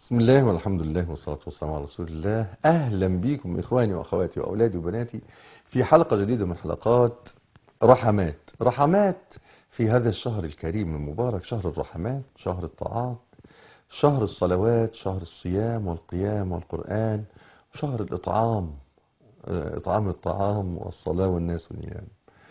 بسم الله والحمد لله والصلاة والسلام على رسول الله أهلا بكم إخواني وأخواتي وأولادي وبناتي في حلقة جديدة من حلقات رحمات رحمات في هذا الشهر الكريم المبارك شهر الرحمات شهر الطاعات شهر الصلوات شهر الصيام والقيام والقرآن شهر الإطعام آه، إطعام الطعام والصلاة والناس نيام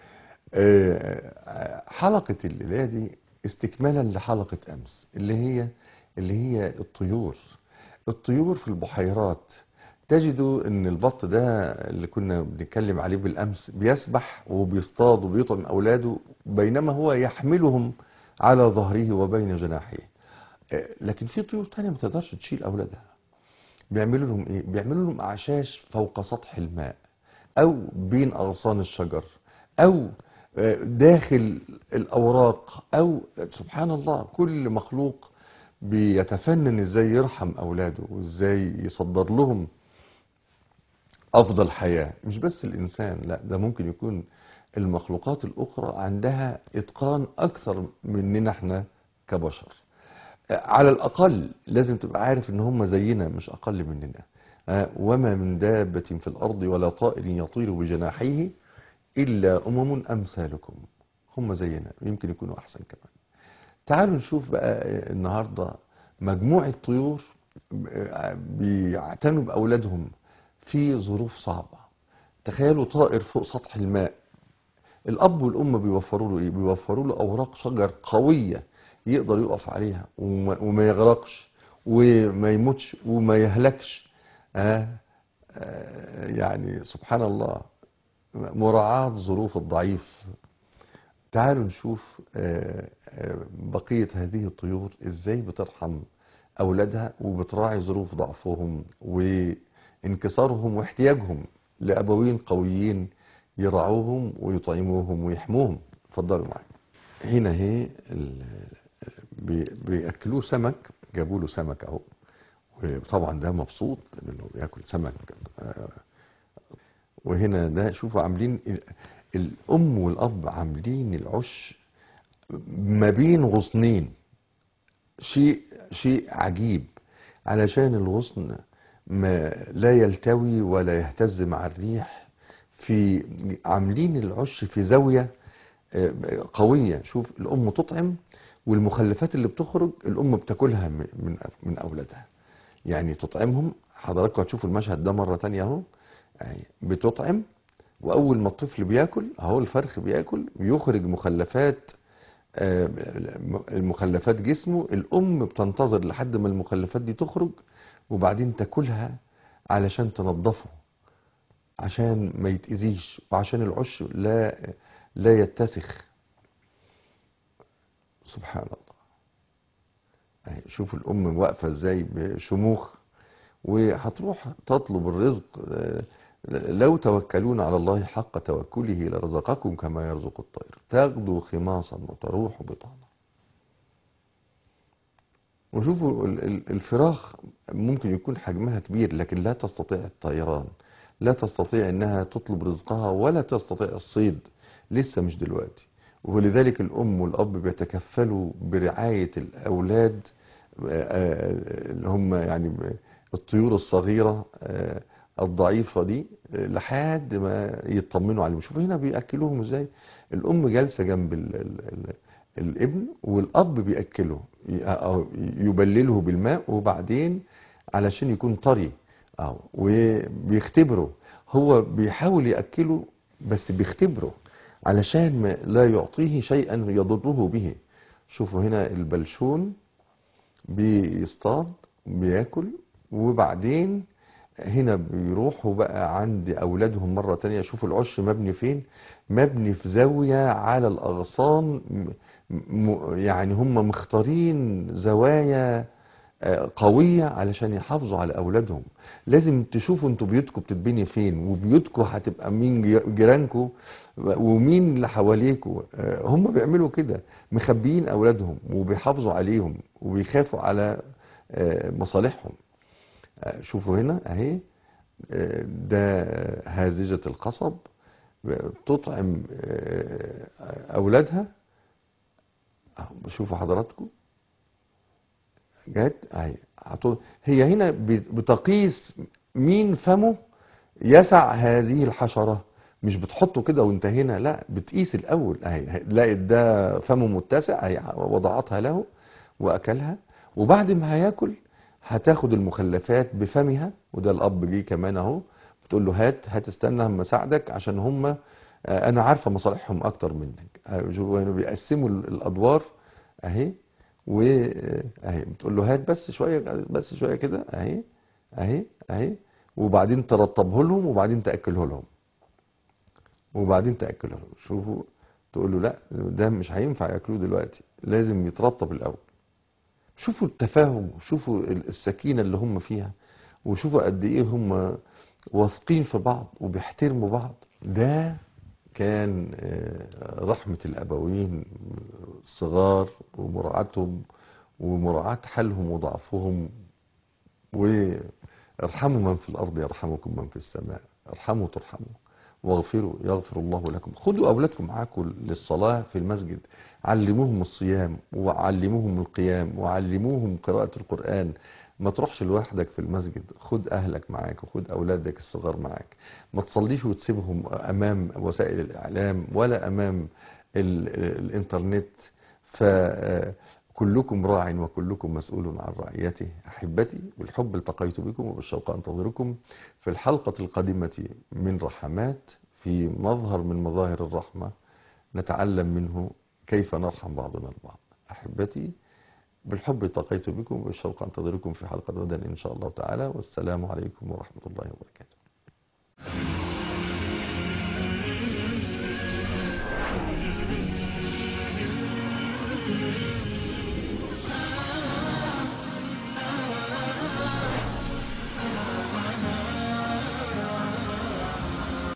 آه، حلقة الليلة دي استكمالا لحلقة أمس اللي هي اللي هي الطيور الطيور في البحيرات تجدوا ان البط ده اللي كنا بنتكلم عليه بالامس بيسبح وبيصطاد وبيطعم اولاده بينما هو يحملهم على ظهره وبين جناحيه آه، لكن في طيور تانية ما تقدرش تشيل اولادها بيعملوا لهم ايه بيعملوا لهم اعشاش فوق سطح الماء او بين اغصان الشجر او آه، داخل الاوراق او سبحان الله كل مخلوق بيتفنن ازاي يرحم اولاده وازاي يصدر لهم افضل حياة مش بس الانسان لا ده ممكن يكون المخلوقات الاخرى عندها اتقان اكثر مننا احنا كبشر على الاقل لازم تبقى عارف ان هم زينا مش اقل مننا آه، وما من دابة في الارض ولا طائر يطير بجناحيه الا امم امثالكم هم زينا يمكن يكونوا احسن كمان تعالوا نشوف بقى النهاردة مجموعة طيور بيعتنوا بأولادهم في ظروف صعبة تخيلوا طائر فوق سطح الماء الأب والأم بيوفروا له إيه؟ بيوفروا له أوراق شجر قوية يقدر يقف عليها وما, وما يغرقش وما يموتش وما يهلكش آه آه يعني سبحان الله مراعاة ظروف الضعيف تعالوا نشوف آه، آه، بقية هذه الطيور ازاي بترحم اولادها وبتراعي ظروف ضعفهم وانكسارهم واحتياجهم لابوين قويين يرعوهم ويطعموهم ويحموهم اتفضلوا معايا هنا هي ال- بي- بياكلوه سمك جابوا له سمك اهو وطبعا ده مبسوط انه بياكل سمك آه، وهنا ده شوفوا عاملين ال- الام والاب عاملين العش ما بين غصنين شيء شيء عجيب علشان الغصن ما لا يلتوي ولا يهتز مع الريح في عاملين العش في زاوية آه، قوية شوف الأم تطعم والمخلفات اللي بتخرج الأم بتاكلها من من من أولادها يعني تطعمهم حضراتكم هتشوفوا المشهد ده مرة تانية أهو أهي بتطعم وأول ما الطفل بياكل أهو الفرخ بياكل بيخرج مخلفات آه، المخلفات جسمه الأم بتنتظر لحد ما المخلفات دي تخرج وبعدين تاكلها علشان تنظفه عشان ما يتأذيش وعشان العش لا لا يتسخ سبحان الله أهي شوف الأم واقفة ازاي بشموخ وهتروح تطلب الرزق آه، لو توكلون على الله حق توكله لرزقكم كما يرزق الطير تغدو خماصا وتروح بطانا وشوفوا ال- ال- الفراخ ممكن يكون حجمها كبير لكن لا تستطيع الطيران لا تستطيع انها تطلب رزقها ولا تستطيع الصيد لسه مش دلوقتي ولذلك الام والاب بيتكفلوا برعاية الاولاد آه، آه، اللي هم يعني الطيور الصغيرة آه، الضعيفة دي آه، لحد ما يطمنوا عليهم شوفوا هنا بيأكلوهم ازاي الام جالسة جنب ال ال ال الابن والاب بيأكله ي- أو يبلله بالماء وبعدين علشان يكون طري اه وبيختبره هو بيحاول يأكله بس بيختبره علشان ما لا يعطيه شيئا يضره به شوفوا هنا البلشون بيصطاد بياكل وبعدين هنا بيروحوا بقى عند اولادهم مرة تانية شوفوا العش مبني فين مبني في زاوية على الاغصان م- م- يعني هم مختارين زوايا آه، قوية علشان يحافظوا على اولادهم لازم تشوفوا انتوا بيوتكم بتتبني فين وبيوتكم هتبقى مين جي- جيرانكم ومين اللي حواليكوا آه، هم بيعملوا كده مخبيين اولادهم وبيحافظوا عليهم وبيخافوا على آه، مصالحهم آه، شوفوا هنا اهي آه، ده هازجة القصب تطعم آه، اولادها أهو، شوفوا حضراتكم جت اهي هتو- هي هنا بت- بتقيس مين فمه يسع هذه الحشرة مش بتحطه كده وانت هنا لا بتقيس الاول اهي لقيت ده فمه متسع اهي وضعتها له واكلها وبعد ما هياكل هتاخد المخلفات بفمها وده الاب جه كمان اهو بتقول له هات هات استنى اما اساعدك عشان هم آه، انا عارفه مصالحهم اكتر منك آه، شوفوا هنا بيقسموا ال- الادوار اهي واهي بتقول له هات بس شويه بس شويه كده اهي اهي اهي وبعدين ترطبه لهم وبعدين تاكله لهم وبعدين تاكله لهم شوفوا تقول له لا ده مش هينفع ياكلوه دلوقتي لازم يترطب الاول شوفوا التفاهم شوفوا ال- السكينه اللي هم فيها وشوفوا قد ايه هم واثقين في بعض وبيحترموا بعض ده كان آه، رحمة الأبوين الصغار ومراعاتهم ومراعاة حالهم وضعفهم وارحموا من في الأرض يرحمكم من في السماء ارحموا ترحموا واغفروا يغفر الله لكم خدوا أولادكم معاكم للصلاة في المسجد علموهم الصيام وعلموهم القيام وعلموهم قراءة القرآن ما تروحش لوحدك في المسجد خد أهلك معاك وخد أولادك الصغار معاك ما تصليش وتسيبهم أمام وسائل الإعلام ولا أمام ال- الإنترنت فكلكم راع وكلكم مسؤول عن رعيته أحبتي بالحب التقيت بكم وبالشوق أنتظركم في الحلقة القادمة من رحمات في مظهر من مظاهر الرحمة نتعلم منه كيف نرحم بعضنا البعض أحبتي بالحب التقيت بكم وبالشوق أنتظركم في حلقة غدا إن شاء الله تعالى والسلام عليكم ورحمة الله وبركاته